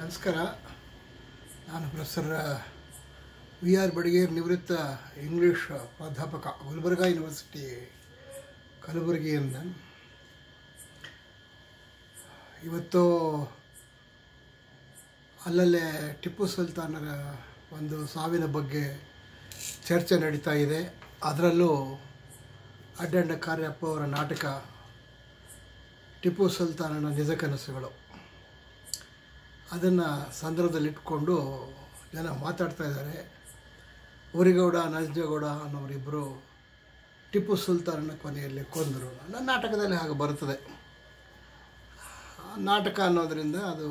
ನಮಸ್ಕಾರ ನಾನು professor we are Badiger ನಿವೃತ್ತ ಇಂಗ್ಲೀಷ್ ಪ್ರಾಧ್ಯಾಪಕ ಗುಲ್ಬರ್ಗಾ ಯೂನಿವರ್ಸಿಟಿ ಕಲಬುರಗಿಯಿಂದ ಇವತ್ತು ಅಲ್ಲಲ್ಲೇ ಟಿಪ್ಪು ಸುಲ್ತಾನರ ಒಂದು ಸಾವಿನ ಬಗ್ಗೆ ಚರ್ಚೆ ನಡೀತಾ ಇದೆ ಅದರಲ್ಲೂ ಅಡ್ಡಂಡ ಕಾರ್ಯಪ್ಪ ಅವರ ನಾಟಕ ಟಿಪ್ಪು ಸುಲ್ತಾನನ ನಿಜ ಕನಸುಗಳು ಅದನ್ನು ಸಂದರ್ಭದಲ್ಲಿಟ್ಕೊಂಡು ಜನ ಮಾತಾಡ್ತಾ ಇದ್ದಾರೆ ಊರಿಗೌಡ ನಂಜೇಗೌಡ ಅನ್ನೋರಿಬ್ಬರು ಟಿಪ್ಪು ಸುಲ್ತಾನನ ಕೊನೆಯಲ್ಲಿ ಕೊಂದರು ನನ್ನ ನಾಟಕದಲ್ಲಿ ಹಾಗೆ ಬರುತ್ತದೆ ಆ ನಾಟಕ ಅನ್ನೋದರಿಂದ ಅದು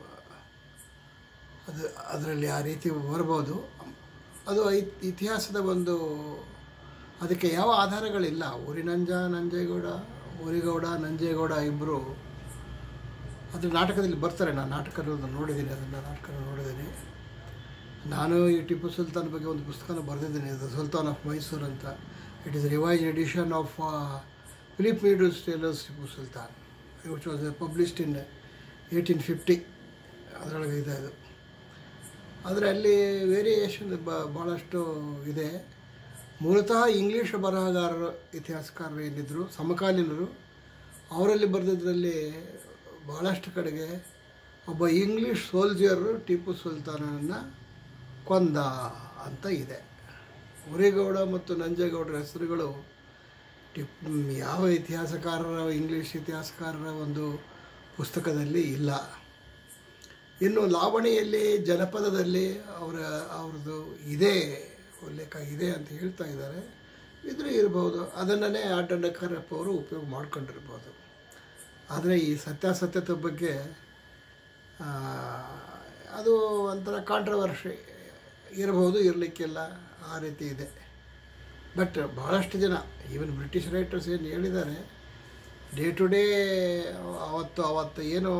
ಅದು ಅದರಲ್ಲಿ ಆ ರೀತಿ ಬರ್ಬೋದು ಅದು ಐ- ಇತಿಹಾಸದ ಒಂದು ಅದಕ್ಕೆ ಯಾವ ಆಧಾರಗಳಿಲ್ಲ ಊರಿನಂಜ ನಂಜೇಗೌಡ ಊರಿಗೌಡ ನಂಜೇಗೌಡ ಇಬ್ಬರು ಅದು ನಾಟಕದಲ್ಲಿ ಬರ್ತಾರೆ ನಾನು ನಾಟಕ ನೋಡಿದ್ದೀನಿ ಅದನ್ನು ನಾಟಕ ನೋಡಿದ್ದೀನಿ ನಾನು ಈ ಟಿಪ್ಪು ಸುಲ್ತಾನ್ ಬಗ್ಗೆ ಒಂದು ಪುಸ್ತಕನ ಬರೆದಿದ್ದೀನಿ ದ ಸುಲ್ತಾನ್ ಆಫ್ ಮೈಸೂರು ಅಂತ it is revise edition of Philip Meadows Taylor's Tipu Sultan which was published in eighteen fifty ಅದರೊಳಗೆ ಇದೆ ಅದು ಆದರೆ ಅಲ್ಲಿ ವೇರಿಯೇಷನ್ ಬ ಭಾಳಷ್ಟು ಇದೆ ಮೂಲತಃ ಇಂಗ್ಲೀಷ್ ಬರಹಗಾರರು ಇತಿಹಾಸಕಾರರು ಏನಿದ್ದರು ಸಮಕಾಲೀನರು ಅವರಲ್ಲಿ ಬರೆದಿದ್ರಲ್ಲಿ ಭಾಳಷ್ಟು ಕಡೆಗೆ ಒಬ್ಬ ಇಂಗ್ಲೀಷ್ ಸೋಲ್ಜರು ಟಿಪ್ಪು ಸುಲ್ತಾನನನ್ನು ಕೊಂದ ಅಂತ ಇದೆ ಉರಿಗೌಡ ಮತ್ತು ನಂಜೇಗೌಡರ ಹೆಸರುಗಳು ಟಿಪ್ ಯಾವ ಇತಿಹಾಸಕಾರರ ಇಂಗ್ಲೀಷ್ ಇತಿಹಾಸಕಾರರ ಒಂದು ಪುಸ್ತಕದಲ್ಲಿ ಇಲ್ಲ ಇನ್ನು ಲಾವಣಿಯಲ್ಲಿ ಜನಪದದಲ್ಲಿ ಅವರ ಅವ್ರದ್ದು ಇದೆ ಉಲ್ಲೇಖ ಇದೆ ಅಂತ ಹೇಳ್ತಾ ಇದ್ದಾರೆ ಇದ್ರೆ ಇರ್ಬೋದು ಅದನ್ನೇ ಆಟಂಡಕರಪ್ಪ ಅವರು ಉಪಯೋಗ ಮಾಡ್ಕೊಂಡಿರ್ಬೋದು ಆದರೆ ಈ ಸತ್ಯಾಸತ್ಯತೆ ಬಗ್ಗೆ ಆ, ಅದು ಒಂಥರ ಕಾಂಟ್ರವರ್ಷಿ ಇರಬಹುದು ಇರಲಿಕ್ಕಿಲ್ಲ ಆ ರೀತಿ ಇದೆ ಬಟ್ ಭಾಳಷ್ಟು ಜನ ಈವನ್ ಬ್ರಿಟಿಷ್ ರೈಟರ್ಸ್ ಏನು ಹೇಳಿದ್ದಾರೆ ಡೇ ಟು ಡೇ ಅವತ್ತು ಅವತ್ತು ಏನು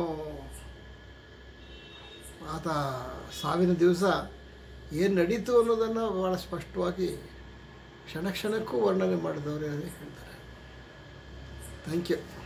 ಆತ ಸಾವಿನ ದಿವಸ ಏನು ನಡೀತು ಅನ್ನೋದನ್ನು ಭಾಳ ಸ್ಪಷ್ಟವಾಗಿ ಕ್ಷಣ ಕ್ಷಣಕ್ಕೂ ವರ್ಣನೆ ಮಾಡಿದವರು ಹೇಳ್ತಾರೆ ಥ್ಯಾಂಕ್ ಯು